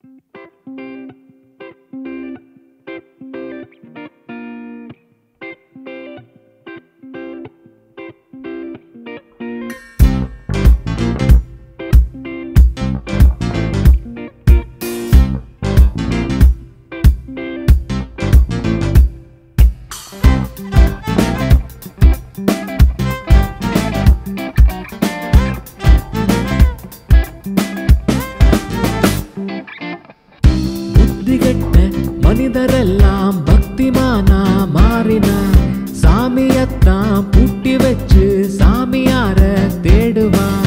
புத்திகெட்ட மனிதரெல்லாம் பக்திமானா மாறினா சாமியத்தான் பூட்டி வச்சு சாமியார தேடுவான்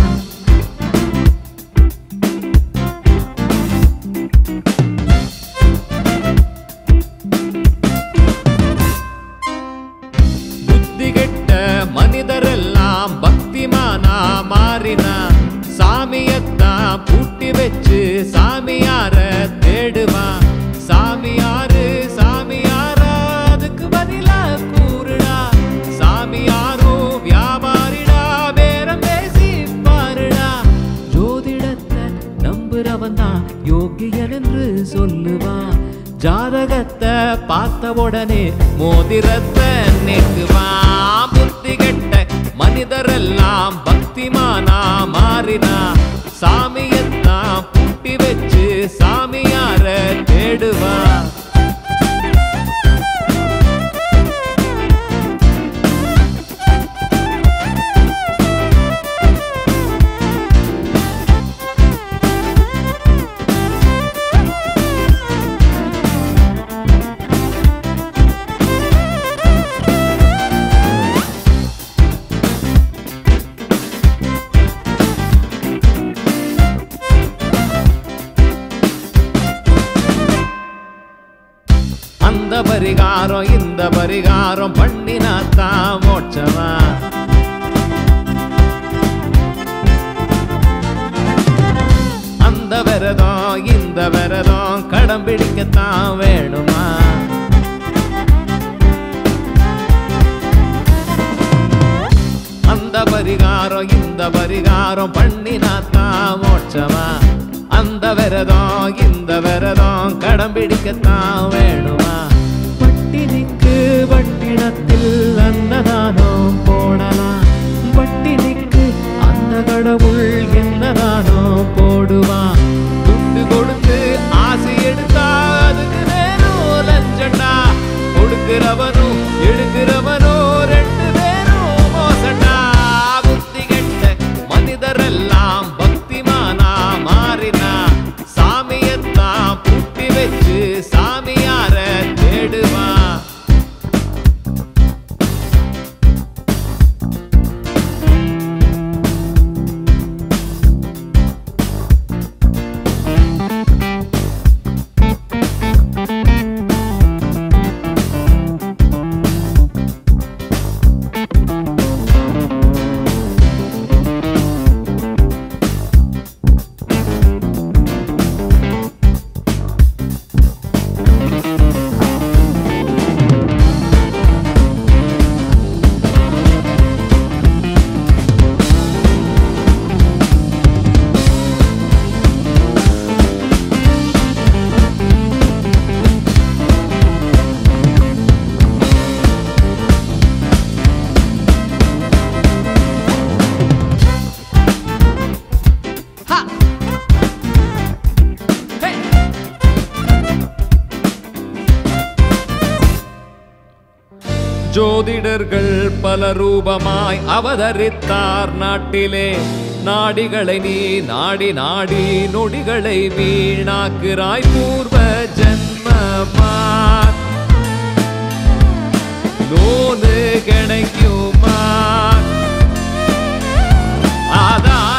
புத்திகெட்ட மனிதரெல்லாம் பக்திமானா மாறினா சாமியத்தான் பூட்டி வச்சு சாமியார தேடுவான் சாமியாரு சாமியாரா அதுக்கு பதிலா கூறுடா சாமியாரும் வியாபாரிடா பேரம் பேசி பாருடா ஜோதிடத்தை நம்புறவன் தான் யோகியன் என்று சொல்லுவான் ஜாதகத்தை பார்த்த உடனே மோதிரத்தை நீக்குவான் புத்தி கெட்ட மனிதரெல்லாம் பக்திமானா மாறினா சாமியத்தான் பூட்டி வச்சு சாமியார தேடுவான் அந்த பரிகாரம் இந்த பரிகாரம் பண்ணினா தான் மோட்சமா அந்த விரதம் இந்த விரதம் கடம் பிடிக்கத்தான் வேணுமா அந்த பரிகாரம் இந்த பரிகாரம் பண்ணினா தான் மோட்சமா அந்த விரதம் இந்த விரதம் கடம் பிடிக்கத்தான் வேணுமா பட்டினிக்கு வட்டிடத்தில் அன்னதானம் போடலாம் பட்டினிக்கு அந்த கடவுள் என்னதானோ போடுவான் துண்டு கொடுத்து ஆசை எடுத்தா அதுக்கு நேரம் லஞ்சண்டா கொடுக்கிறவனும் எடுக்கிறவனும் ரெண்டு பேரும் மோசண்டா புத்தி கெட்ட மனிதரெல்லாம் பக்திமானா மாறினா சாமியத்தான் பூட்டி வச்சு சாமியார தேடுவான் Ha! Hey! ஜோதிடர்கள் பல ரூபமாய் அவதரித்தார் நாட்டிலே நாடிகளை நீ நாடி நாடி நொடிகளை வீணாக்குறாய் பூர்வ ஜன்மமா லோனு கிடைக்குமா ஆதார